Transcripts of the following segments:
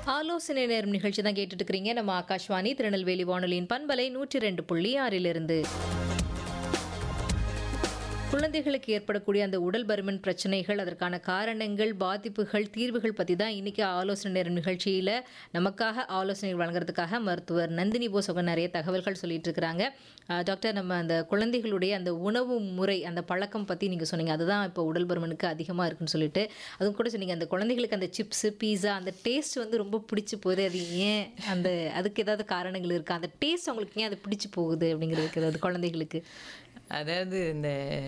ஆலோசனை நேரம் நிகழ்ச்சி தான் கேட்டுட்டு இருக்கிறீங்க நம்ம ஆகாஷ்வாணி திருநெல்வேலி வானொலியின் பண்பலை நூற்றி ரெண்டு புள்ளி ஆறிலிருந்து குழந்தைகளுக்கு ஏற்படக்கூடிய அந்த உடல் பருமன் பிரச்சனைகள் அதற்கான காரணங்கள் பாதிப்புகள் தீர்வுகள் பற்றி தான் இன்னைக்கு ஆலோசனை நேரம் நிகழ்ச்சியில் நமக்காக ஆலோசனை வழங்குறதுக்காக மருத்துவர் நந்தினி போஸ் அவங்க நிறைய தகவல்கள் சொல்லிட்டு இருக்கிறாங்க அஹ் டாக்டர் நம்ம அந்த குழந்தைகளுடைய அந்த உணவு முறை அந்த பழக்கம் பற்றி நீங்கள் சொன்னீங்க அதுதான் இப்போ உடல் பருமனுக்கு அதிகமாக இருக்குன்னு சொல்லிட்டு அதுவும் கூட சொன்னீங்க அந்த குழந்தைகளுக்கு அந்த சிப்ஸு பீஸா அந்த டேஸ்ட் வந்து ரொம்ப பிடிச்சி போகுது அது ஏன் அந்த அதுக்கு ஏதாவது காரணங்கள் இருக்கா அந்த டேஸ்ட் அவங்களுக்கு ஏன் அது பிடிச்சி போகுது அப்படிங்கிறதுக்கு அது குழந்தைகளுக்கு அதாவது இந்த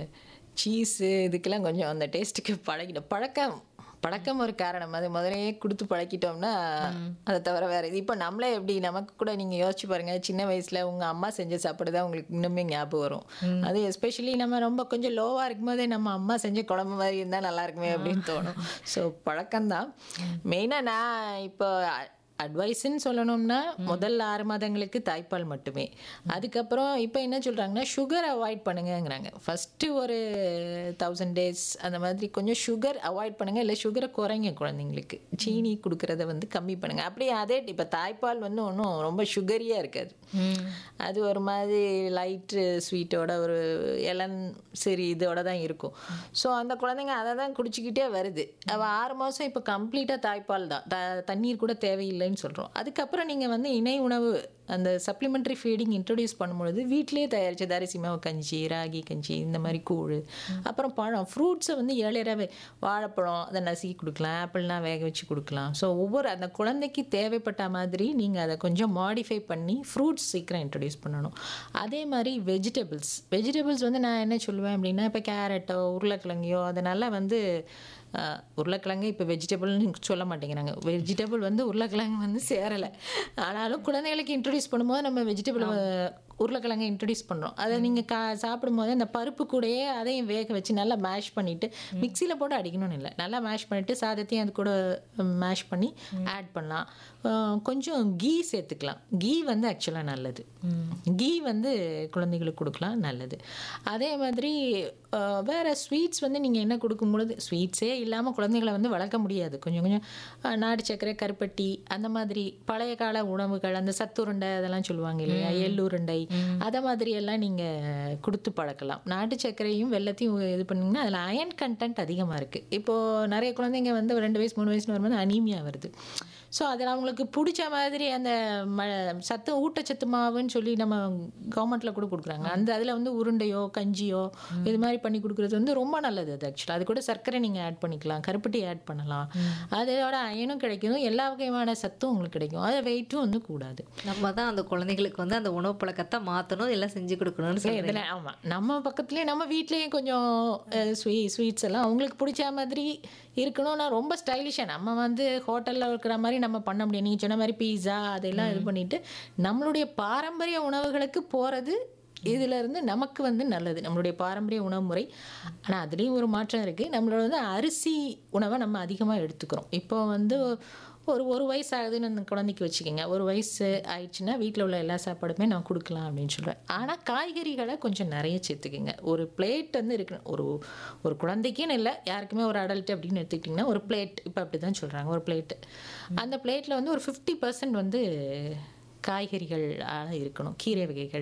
சீஸு இதுக்கெல்லாம் கொஞ்சம் அந்த டேஸ்ட்டுக்கு பழகிடும் பழக்கம் பழக்கம் ஒரு காரணம் அது முதலையே கொடுத்து பழக்கிட்டோம்னா அதை தவிர வேற இது இப்போ நம்மளே எப்படி நமக்கு கூட நீங்கள் யோசிச்சு பாருங்க சின்ன வயசுல உங்க அம்மா செஞ்ச சாப்பாடு தான் உங்களுக்கு இன்னுமே ஞாபகம் வரும் அது எஸ்பெஷலி நம்ம ரொம்ப கொஞ்சம் லோவாக இருக்கும்போதே நம்ம அம்மா செஞ்ச குழம்பு மாதிரி இருந்தால் நல்லா இருக்குமே அப்படின்னு தோணும் ஸோ பழக்கம்தான் மெயினாக நான் இப்போ அட்வைஸ்ன்னு சொல்லணும்னா முதல் ஆறு மாதங்களுக்கு தாய்ப்பால் மட்டுமே அதுக்கப்புறம் இப்போ என்ன சொல்கிறாங்கன்னா சுகர் அவாய்ட் பண்ணுங்கங்கிறாங்க ஃபஸ்ட்டு ஒரு தௌசண்ட் டேஸ் அந்த மாதிரி கொஞ்சம் சுகர் அவாய்ட் பண்ணுங்கள் இல்லை சுகரை குறைங்க குழந்தைங்களுக்கு சீனி கொடுக்கறத வந்து கம்மி பண்ணுங்கள் அப்படியே அதே இப்போ தாய்ப்பால் வந்து ஒன்றும் ரொம்ப சுகரியாக இருக்காது அது ஒரு மாதிரி லைட்டு ஸ்வீட்டோட ஒரு இளன் சரி இதோட தான் இருக்கும் ஸோ அந்த குழந்தைங்க அதை தான் குடிச்சிக்கிட்டே வருது அவள் ஆறு மாதம் இப்போ கம்ப்ளீட்டாக தாய்ப்பால் தான் த தண்ணீர் கூட தேவையில்லைன்னு சொல்கிறோம் அதுக்கப்புறம் நீங்கள் வந்து இணை உணவு அந்த சப்ளிமெண்ட்ரி ஃபீடிங் இன்ட்ரடியூஸ் பண்ணும்பொழுது வீட்டிலேயே தயாரிச்ச அரிசி மாவு கஞ்சி ராகி கஞ்சி இந்த மாதிரி கூழ் அப்புறம் பழம் ஃப்ரூட்ஸை வந்து ஏழையராகவே வாழைப்பழம் அதை நசுக்கி கொடுக்கலாம் ஆப்பிள்லாம் வேக வச்சு கொடுக்கலாம் ஸோ ஒவ்வொரு அந்த குழந்தைக்கு தேவைப்பட்ட மாதிரி நீங்கள் அதை கொஞ்சம் மாடிஃபை பண்ணி ஃப்ரூட்ஸ் சீக்கிரம் இன்ட்ரடியூஸ் பண்ணணும் அதே மாதிரி வெஜிடபிள்ஸ் வெஜிடபிள்ஸ் வந்து நான் என்ன சொல்லுவேன் அப்படின்னா இப்போ கேரட்டோ உருளைக்கிழங்கையோ அதனால் வந்து ஆஹ், உருளைக்கிழங்கு இப்போ வெஜிடபிள்னு சொல்ல மாட்டேங்கிறாங்க வெஜிடபிள் வந்து உருளைக்கிழங்கு வந்து சேரலை ஆனாலும் குழந்தைகளுக்கு இன்ட்ரடியூஸ் பண்ணும்போது நம்ம வெஜிடபிள் உருளைக்கிழங்கை இன்ட்ரடியூஸ் பண்ணுறோம் அதை நீங்கள் கா சாப்பிடும்போது அந்த பருப்பு கூடயே அதையும் வேக வச்சு நல்லா மேஷ் பண்ணிவிட்டு மிக்சியில் போட்டு அடிக்கணும்னு இல்லை நல்லா மேஷ் பண்ணிவிட்டு சாதத்தையும் அது கூட மேஷ் பண்ணி ஆட் பண்ணலாம் ஆஹ், கொஞ்சம் கீ சேர்த்துக்கலாம் கீ வந்து ஆக்சுவலாக நல்லது கீ வந்து குழந்தைகளுக்கு கொடுக்கலாம் நல்லது அதே மாதிரி ஆஹ், வேற ஸ்வீட்ஸ் வந்து நீங்கள் என்ன கொடுக்கும்பொழுது ஸ்வீட்ஸே இல்லாமல் குழந்தைகளை வந்து வளர்க்க முடியாது கொஞ்சம் கொஞ்சம் ஆஹ், நாட்டு சர்க்கரை கருப்பட்டி அந்த மாதிரி பழைய கால உணவுகள் அந்த சத்துருண்டை அதெல்லாம் சொல்லுவாங்க இல்லையா எள்ளுருண்டை அதை மாதிரி எல்லாம் நீங்கள் கொடுத்து பழக்கலாம் நாட்டு சர்க்கரையும் வெள்ளத்தையும் இது பண்ணிங்கன்னா அதில் அயன் கண்டென்ட் அதிகமாக இருக்குது இப்போது நிறைய குழந்தைங்க வந்து ஒரு ரெண்டு வயசு மூணு வயசுன்னு வரும்போது அனீமியா வருது ஸோ அதில் அவங்களுக்கு பிடிச்ச மாதிரி அந்த ம சத்து ஊட்டச்சத்து மாவுன்னு சொல்லி நம்ம கவர்மெண்ட்டில் கூட கொடுக்குறாங்க அந்த அதில் வந்து உருண்டையோ கஞ்சியோ இது மாதிரி பண்ணி கொடுக்குறது வந்து ரொம்ப நல்லது அது ஆக்சுவலாக அது கூட சர்க்கரை நீங்கள் ஆட் பண்ணிக்கலாம் கருப்பட்டி ஆட் பண்ணலாம் அதோட அயனும் கிடைக்கும் எல்லா வகையான சத்தும் உங்களுக்கு கிடைக்கும் அது வெயிட்டும் வந்து கூடாது நம்ம தான் அந்த குழந்தைகளுக்கு வந்து அந்த உணவு பழக்கத்தை மாற்றணும் எல்லாம் செஞ்சு கொடுக்கணும்னு சொல்லி இதில் ஆமாம் நம்ம பக்கத்துலேயே நம்ம வீட்லேயும் கொஞ்சம் ஸ்வீ ஸ்வீட்ஸ் எல்லாம் அவங்களுக்கு பிடிச்ச மாதிரி இருக்கணும்னா ரொம்ப ஸ்டைலிஷாக நம்ம வந்து ஹோட்டலில் இருக்கிற மாதிரி நம்ம பண்ண முடியும் நீங்கள் சொன்ன மாதிரி பீஸா அதெல்லாம் இது பண்ணிட்டு நம்மளுடைய பாரம்பரிய உணவுகளுக்கு போகிறது இதுல இருந்து நமக்கு வந்து நல்லது நம்மளுடைய பாரம்பரிய உணவு முறை ஆனால் அதுலேயும் ஒரு மாற்றம் இருக்குது நம்மளோட வந்து அரிசி உணவை நம்ம அதிகமாக எடுத்துக்கிறோம் இப்போ வந்து ஒரு ஒரு வயசு ஆகுதுன்னு அந்த குழந்தைக்கு வச்சுக்கோங்க ஒரு வயசு ஆயிடுச்சுன்னா வீட்டில் உள்ள எல்லா சாப்பாடுமே நான் கொடுக்கலாம் அப்படின்னு சொல்கிறேன் ஆனால் காய்கறிகளை கொஞ்சம் நிறைய சேர்த்துக்குங்க ஒரு பிளேட் வந்து இருக்கு ஒரு ஒரு குழந்தைக்குன்னு இல்லை யாருக்குமே ஒரு அடல்ட் அப்படின்னு எடுத்துக்கிட்டிங்கன்னா ஒரு பிளேட் இப்போ அப்படி தான் சொல்கிறாங்க ஒரு பிளேட்டு அந்த பிளேட்டில் வந்து ஒரு ஃபிஃப்டி பர்சன்ட் வந்து காய்கறிகள் இருக்கணும் கீரை வகைகள்